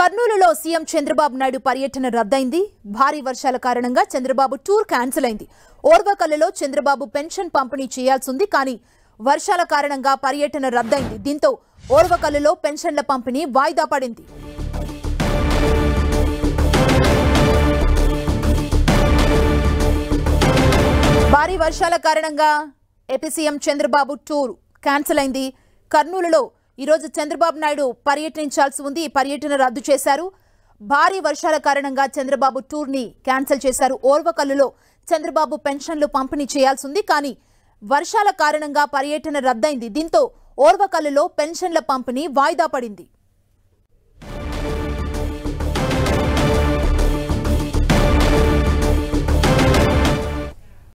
కర్నూలులో సీఎం చంద్రబాబు నాయుడు పర్యటన రద్దయింది భారీ వర్షాల కారణంగా చంద్రబాబు టూర్ క్యాన్సిల్ అయింది ఓర్వకల్లులో చంద్రబాబు పెన్షన్ పంపిణీ చేయాల్సింది కానీ వర్షాల కారణంగా పర్యటన రద్దయింది దీంతో ఓర్వకల్లులో పెన్షన్ల పంపిణీ వాయిదా పడింది భారీ వర్షాల కారణంగా AP CM Chandrababu tour cancel అయింది కర్నూలులో ఈరోజు చంద్రబాబు నాయుడు పర్యటించాల్సి ఉంది ఈ పర్యటన రద్దు చేశారు భారీ వర్షాల కారణంగా చంద్రబాబు టూర్ ని క్యాన్సిల్ చేశారు ఓర్వకల్లులో చంద్రబాబు పెన్షన్లు పంపిణీ చేయాల్సి ఉంది కానీ వర్షాల కారణంగా పర్యటన రద్దయింది దీంతో ఓర్వకల్లులో పెన్షన్ల పంపిణీ వాయిదా పడింది